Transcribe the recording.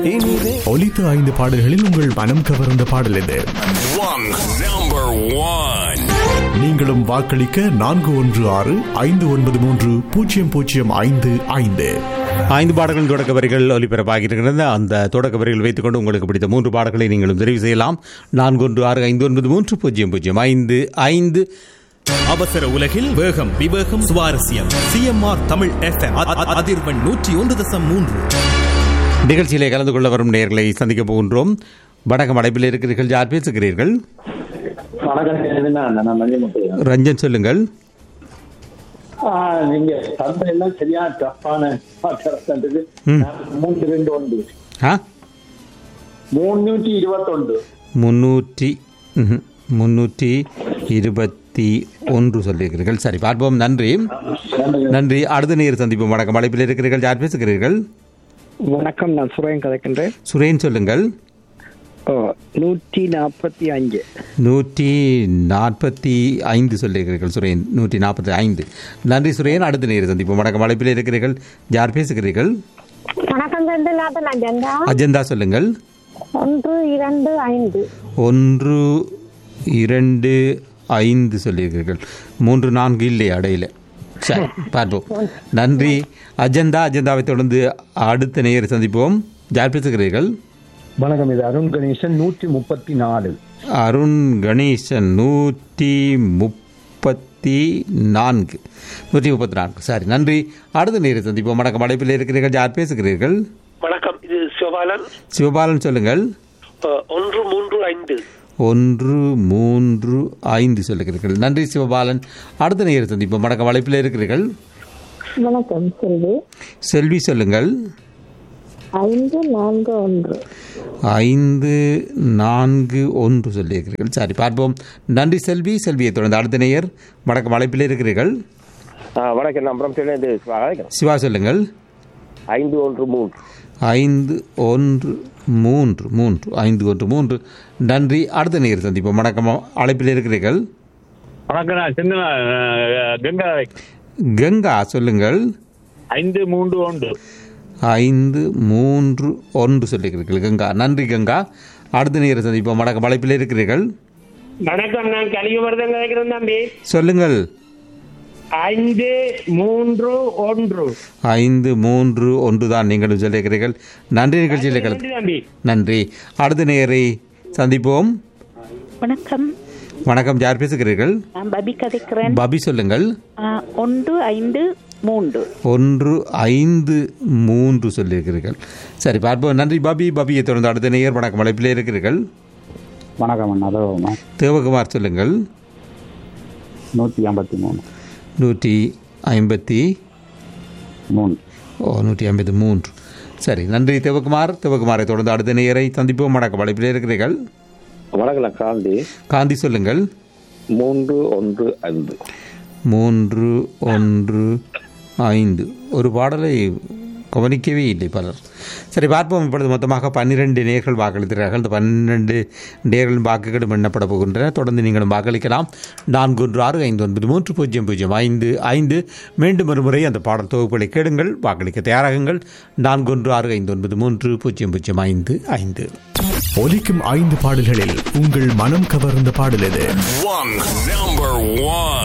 இனிதே ஒலித்த ஐந்து பாடல்களில் உங்கள் மனம் கவர்ந்த பாடல் எது One, number one. நீங்களும் வாக்களிக்க நான்கு ஒன்று ஆறு ஐந்து ஒன்பது மூன்று பூஜ்ஜியம் பூஜ்ஜியம் ஐந்து ஐந்து ஐந்து பாடல்களின் தொடக்க வரிகள் ஒலிபரப்பாகியிருக்கிறது அந்த தொடக்க வரிகள் வைத்துக்கொண்டு உங்களுக்கு பிடித்த மூன்று பாடல்களை நீங்களும் தெரிவு செய்யலாம் நான்கு ஒன்று ஆறு ஐந்து ஒன்பது மூன்று பூஜ்ஜியம் பூஜ்ஜியம் ஐந்து ஐந்து அவசர உலகில் வேகம் விவேகம் சுவாரஸ்யம் சிஎம்ஆர் தமிழ் எஃப்எம் அதிர்வெண் நூற்றி ஒன்று தசம் மூன்று நிகழ்ச்சியிலே கலந்து கொள்ள வரும் நேர்களை சந்திக்க போகின்றோம் வணக்கம் அடைப்பில் இருக்கிறீர்கள் யார் பேசுகிறீர்கள் வணக்கம் எதுனா நான் மணிமுத்து ரஞ்சன் சொல்லுங்கள் நீங்க சந்தை எல்லாம் சரியா டஃப்பான பாத்திரத்துக்கு மூன்று ரெண்டு ஒன்று ஆ முன்னூற்றி இருபத்தொன்று முன்னூற்றி ம்ஹும். முன்னூற்றி இருபத்தி ஒன்று சொல்லியிருக்கிறீர்கள் சரி பார்ப்போம் நன்றி நன்றி அடுத்த நேர் சந்திப்போம் வணக்கம் அழைப்பில் இருக்கிறீர்கள் யார் பேசுகிறீர்கள் வணக்கம் நான் சுரேன் கதைக்கின்றேன் சுரேன் சொல்லுங்கள் ஓ நூற்றி நாற்பத்தி அஞ்சு நூற்றி நாற்பத்தி ஐந்து சொல்லியிருக்கிறீர்கள் சுரேன் நூற்றி நாற்பத்தி ஐந்து நன்றி சுரேன் அடுத்த நேர் சந்திப்போம் வணக்கம் அழைப்பில் இருக்கிறீர்கள் யார் பேசுகிறீர்கள் வணக்கம் ரெண்டு லாபம் அஜெண்டா அஜந்தா சொல்லுங்கள் ஒன்று இரண்டு ஐந்து ஒன்று இரண்டு ஐந்து சொல்லியிருக்கிறீர்கள் மூன்று நான்கு இல்லை அடையில சரி பார்ப்போம் நன்றி அஜந்தா அஜந்தாவை தொடர்ந்து அடுத்த நேயர் சந்திப்போம் யார் பேசுகிறீர்கள் வணக்கம் இது அருண் கணேசன் நூற்றி முப்பத்தி நாலு அருண் கணேசன் நூற்றி முப்பத்தி நான்கு நூற்றி முப்பத்தி நான்கு சரி நன்றி அடுத்த நேரம் சந்திப்போம் வணக்கம் அழைப்பில் இருக்கிறீர்கள் யார் பேசுகிறீர்கள் வணக்கம் இது சிவபாலன் சிவபாலன் சொல்லுங்கள் அஹ், ஒன்று மூன்று ஐந்து ஒன்று மூன்று ஐந்து சொல்லுகிறீர்கள் நன்றி சிவபாலன் அடுத்த நேரம் சந்திப்போம் வணக்கம் அழைப்பில் இருக்கிறீர்கள் வணக்கம் செல்வி செல்வி சொல்லுங்கள் ஐந்து நான்கு ஒன்று ஐந்து நான்கு ஒன்று சொல்லியிருக்கிறீர்கள் சரி பார்ப்போம் நன்றி செல்வி செல்வியை தொடர்ந்து அடுத்த நேயர் வணக்கம் அழைப்பில் இருக்கிறீர்கள் வணக்கம் நான் பிரம்சலேருந்து அழைக்கிறேன் சிவா சொல்லுங்கள் ஐந்து ஒன்று மூன்று ஐந்து ஒன்று மூன்று மூன்று ஐந்து ஒன்று மூன்று நன்றி அடுத்த நேர் சந்திப்போம் வணக்கம் அழைப்பில் இருக்கிறீர்கள் வணக்கம் நான் சின்ன கங்கா கங்கா சொல்லுங்கள் ஐந்து மூன்று ஒன்று ஐந்து மூன்று ஒன்று சொல்லியிருக்கிறீர்கள் கங்கா நன்றி கங்கா அடுத்த நேர சந்திப்போம் வணக்கம் அழைப்பில் இருக்கிறீர்கள் வணக்கம் நான் கலியுவர்தன் கேட்கிறேன் தம்பி சொல்லுங்கள் ஐந்து மூன்று ஒன்று ஐந்து மூன்று ஒன்று தான் நீங்களும் சொல்லியிருக்கிறீர்கள் நன்றி நிகழ்ச்சியில் கலந்து நன்றி தம்பி நன்றி அடுத்த நேரை சந்திப்போம் வணக்கம் வணக்கம் யார் பேசுகிறீர்கள் நான் பபி கதைக்கிறேன் பபி சொல்லுங்கள் ஆ, ஒன்று ஐந்து மூன்று ஒன்று ஐந்து மூன்று சொல்லியிருக்கிறீர்கள் சரி பார்ப்போம் நன்றி பாபி பாபியை தொடர்ந்து அடுத்த நேயர் வணக்கம் அழைப்பிலே இருக்கிறீர்கள் வணக்கம் அண்ணா அதோ தேவகுமார் சொல்லுங்கள் நூற்றி ஐம்பத்தி மூணு நூற்றி ஐம்பத்தி மூணு ஓ நூற்றி ஐம்பத்தி மூன்று சரி நன்றி தேவகுமார் தேவகுமாரை தொடர்ந்து அடுத்த நேயரை சந்திப்போம் வணக்கம் அழைப்பிலே இருக்கிறீர்கள் வணக்கம் காந்தி காந்தி சொல்லுங்கள் மூன்று ஒன்று ஐந்து மூன்று ஒன்று ஐந்து ஒரு பாடலை கவனிக்கவே இல்லை பலர் சரி பார்ப்போம் இப்பொழுது மொத்தமாக பன்னிரெண்டு நேர்கள் வாக்களித்தார்கள் இந்த பன்னிரெண்டு நேர்களின் வாக்குகளும் எண்ணப்பட போகின்றன தொடர்ந்து நீங்களும் வாக்களிக்கலாம் நான்கு ஒன்று ஆறு ஐந்து ஒன்பது மூன்று பூஜ்ஜியம் பூஜ்ஜியம் ஐந்து ஐந்து மீண்டும் ஒரு முறை அந்த பாடல் தொகுப்புகளை கேளுங்கள் வாக்களிக்க தயாராகுங்கள் நான்கு ஒன்று ஆறு ஐந்து ஒன்பது மூன்று பூஜ்ஜியம் பூஜ்ஜியம் ஐந்து ஐந்து ஒலிக்கும் ஐந்து பாடல்களில் உங்கள் மனம் கவர்ந்த பாடல் எது One, number one.